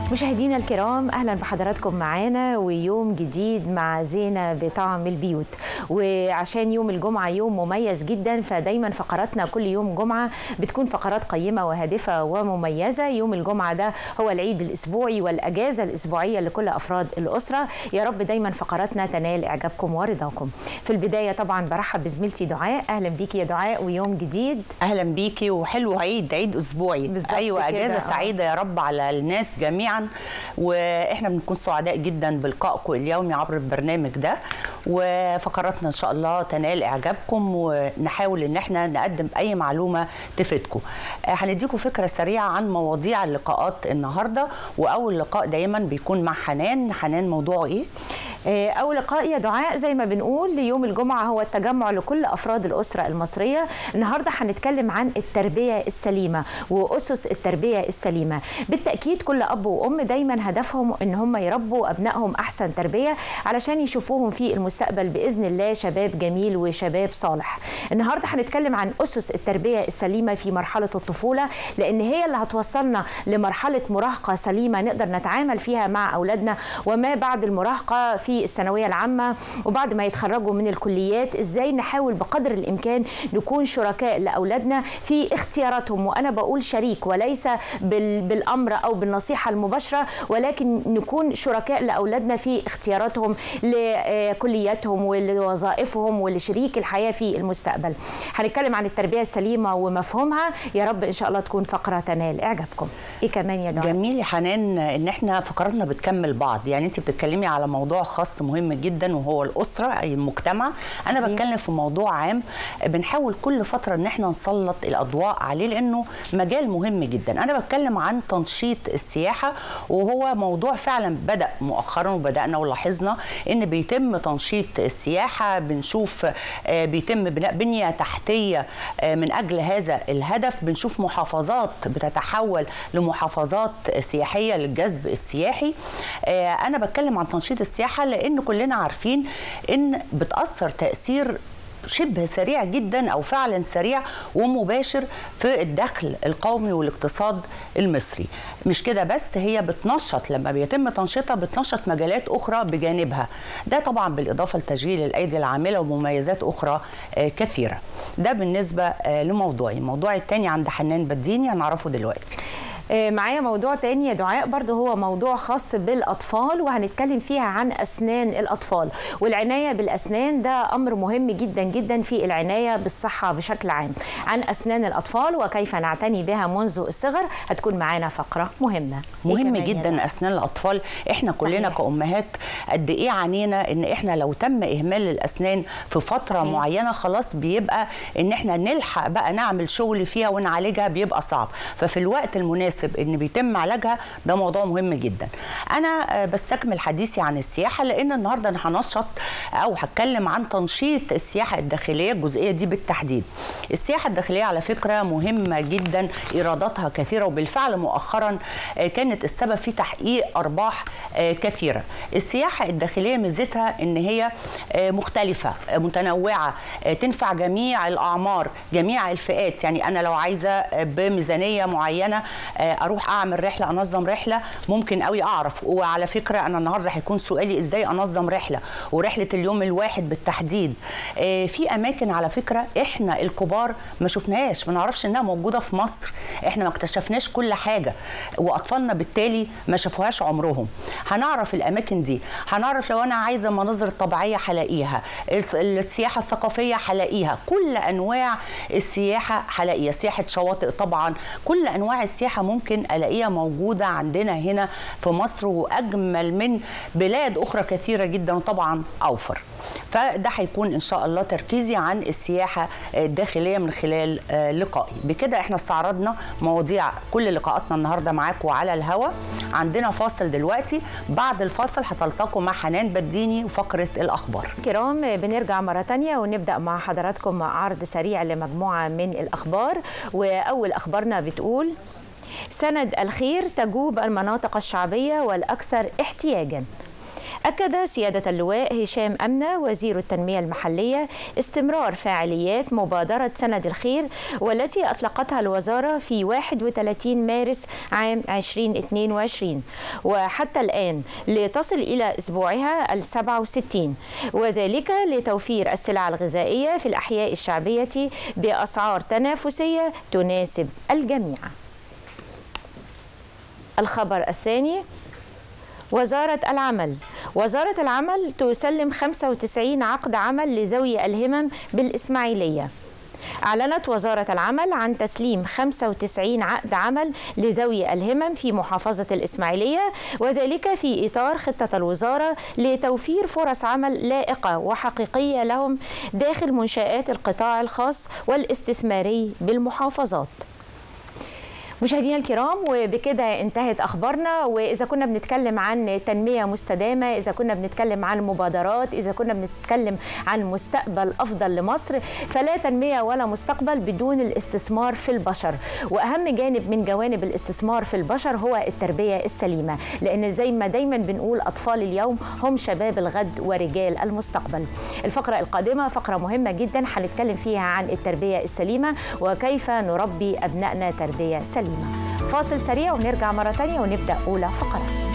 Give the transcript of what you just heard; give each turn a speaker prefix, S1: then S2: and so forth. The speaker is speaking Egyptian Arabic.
S1: مشاهدينا الكرام اهلا بحضراتكم معانا ويوم جديد مع زينه بطعم البيوت وعشان يوم الجمعه يوم مميز جدا فدايما فقراتنا كل يوم جمعه بتكون فقرات قيمه وهادفه ومميزه يوم الجمعه ده هو العيد الاسبوعي والاجازه الاسبوعيه لكل افراد الاسره يا رب دايما فقراتنا تنال اعجابكم ورضاكم في البدايه طبعا برحب بزميلتي دعاء اهلا بيكي يا دعاء ويوم جديد
S2: اهلا بيكي وحلو عيد عيد اسبوعي
S1: بالظبط
S2: ايوه
S1: كده،
S2: اجازه
S1: آه.
S2: سعيده يا رب على الناس جميعا واحنا بنكون سعداء جدا بلقائكم اليومي عبر البرنامج ده وفقراتنا ان شاء الله تنال اعجابكم ونحاول ان احنا نقدم اي معلومه تفيدكم آه، هنديكم فكره سريعه عن مواضيع اللقاءات النهارده واول لقاء دايما بيكون مع حنان حنان موضوعه ايه
S1: آه، أول لقاء يا دعاء زي ما بنقول ليوم الجمعة هو التجمع لكل أفراد الأسرة المصرية النهاردة هنتكلم عن التربية السليمة وأسس التربية السليمة بالتأكيد كل أب وأم دايما هدفهم إن هم يربوا أبنائهم أحسن تربية علشان يشوفوهم في المستقبل بإذن الله شباب جميل وشباب صالح النهاردة هنتكلم عن أسس التربية السليمة في مرحلة الطفولة لأن هي اللي هتوصلنا لمرحلة مراهقة سليمة نقدر نتعامل فيها مع أولادنا وما بعد المراهقة في الثانوية العامة وبعد ما يتخرجوا من الكليات إزاي نحاول بقدر الإمكان نكون شركاء لأولادنا في اختياراتهم وأنا بقول شريك وليس بال- بالأمر أو بالنصيحة المباشرة ولكن نكون شركاء لأولادنا في اختياراتهم لكلياتهم ولوظائفهم ولشريك الحياة في المستقبل هنتكلم عن التربية السليمة ومفهومها يا رب إن شاء الله تكون فقرة تنال إعجابكم إيه كمان يا دعاء
S2: جميل يا حنان ان احنا فقراتنا بتكمل بعض يعني انت بتتكلمي على موضوع خاص مهم جدا وهو الاسره اي المجتمع انا
S1: صحيح.
S2: بتكلم في موضوع عام بنحاول كل فتره ان احنا نسلط الاضواء عليه لانه مجال مهم جدا انا بتكلم عن تنشيط السياحه وهو موضوع فعلا بدا مؤخرا وبدانا ولاحظنا ان بيتم تنشيط السياحه بنشوف آه، بيتم بناء بنيه تحتيه آه، من اجل هذا الهدف بنشوف محافظات بتتحول لمحافظات سياحيه للجذب السياحي آه، انا بتكلم عن تنشيط السياحه لان كلنا عارفين ان بتاثر تاثير شبه سريع جدا او فعلا سريع ومباشر في الدخل القومي والاقتصاد المصري مش كده بس هي بتنشط لما بيتم تنشيطها بتنشط مجالات اخرى بجانبها ده طبعا بالاضافه لتشغيل الايدي العامله ومميزات اخرى آه، كثيره ده بالنسبه آه، لموضوعي الموضوع الثاني عند حنان بديني هنعرفه دلوقتي
S1: آه، معايا موضوع تاني يا دعاء برضه هو موضوع خاص بالأطفال وهنتكلم فيها عن أسنان الأطفال والعناية بالأسنان ده أمر مهم جدا جدا في العناية بالصحة بشكل عام عن أسنان الأطفال وكيف نعتني بها منذ الصغر هتكون معانا فقرة مهمة إيه
S2: مهم
S1: كمان يا
S2: جدا
S1: دعاء؟
S2: اسنان الاطفال احنا كلنا
S1: صحيح.
S2: كامهات قد ايه عانينا ان احنا لو تم اهمال الاسنان في فتره
S1: صحيح.
S2: معينه خلاص بيبقى ان احنا نلحق بقى نعمل شغل فيها ونعالجها بيبقى صعب ففي الوقت المناسب ان بيتم علاجها ده موضوع مهم جدا انا آه، بستكمل حديثي عن السياحه لان النهارده انا هنشط او هتكلم عن تنشيط السياحه الداخليه الجزئيه دي بالتحديد السياحه الداخليه على فكره مهمه جدا ايراداتها كثيره وبالفعل مؤخرا آه، كانت السبب في تحقيق ارباح آه، كثيره السياحه الداخليه ميزتها ان هي آه، مختلفه آه، متنوعه آه، تنفع جميع الاعمار جميع الفئات يعني انا لو عايزه آه، بميزانيه معينه آه، اروح اعمل رحله انظم رحله ممكن قوي اعرف وعلى فكره انا النهارده هيكون سؤالي ازاي انظم رحله ورحله اليوم الواحد بالتحديد آه، في اماكن على فكره احنا الكبار ما شفناهاش ما نعرفش انها موجوده في مصر احنا ما اكتشفناش كل حاجه واطفالنا بالتالي ما شافوهاش عمرهم هنعرف الاماكن دي هنعرف لو انا عايزه مناظر طبيعيه هلاقيها الث- السياحه الثقافيه هلاقيها كل انواع السياحه هلاقيها سياحه شواطئ طبعا كل انواع السياحه ممكن الاقيها موجوده عندنا هنا في مصر واجمل من بلاد اخرى كثيره جدا وطبعا اوفر فده هيكون ان شاء الله تركيزي عن السياحه الداخليه من خلال آه، لقائي بكده احنا استعرضنا مواضيع كل لقاءاتنا النهارده معاكم على الهوا عندنا فاصل دلوقتي بعد الفاصل هتلتقوا مع حنان بديني وفقره الاخبار
S1: كرام بنرجع مرة تانية ونبدأ مع حضراتكم عرض سريع لمجموعة من الأخبار وأول أخبارنا بتقول سند الخير تجوب المناطق الشعبية والأكثر احتياجاً أكد سيادة اللواء هشام أمنة وزير التنمية المحلية استمرار فاعليات مبادرة سند الخير والتي أطلقتها الوزارة في 31 مارس عام 2022 وحتى الآن لتصل إلى أسبوعها ال 67 وذلك لتوفير السلع الغذائية في الأحياء الشعبية بأسعار تنافسية تناسب الجميع الخبر الثاني وزارة العمل وزارة العمل تسلم 95 عقد عمل لذوي الهمم بالإسماعيلية أعلنت وزارة العمل عن تسليم 95 عقد عمل لذوي الهمم في محافظة الإسماعيلية وذلك في إطار خطة الوزارة لتوفير فرص عمل لائقة وحقيقية لهم داخل منشآت القطاع الخاص والاستثماري بالمحافظات مشاهدينا الكرام وبكده انتهت اخبارنا واذا كنا بنتكلم عن تنميه مستدامه اذا كنا بنتكلم عن مبادرات اذا كنا بنتكلم عن مستقبل افضل لمصر فلا تنميه ولا مستقبل بدون الاستثمار في البشر واهم جانب من جوانب الاستثمار في البشر هو التربيه السليمه لان زي ما دايما بنقول اطفال اليوم هم شباب الغد ورجال المستقبل الفقره القادمه فقره مهمه جدا هنتكلم فيها عن التربيه السليمه وكيف نربي ابنائنا تربيه سليمه فاصل سريع ونرجع مرة تانية ونبدأ أولى فقرات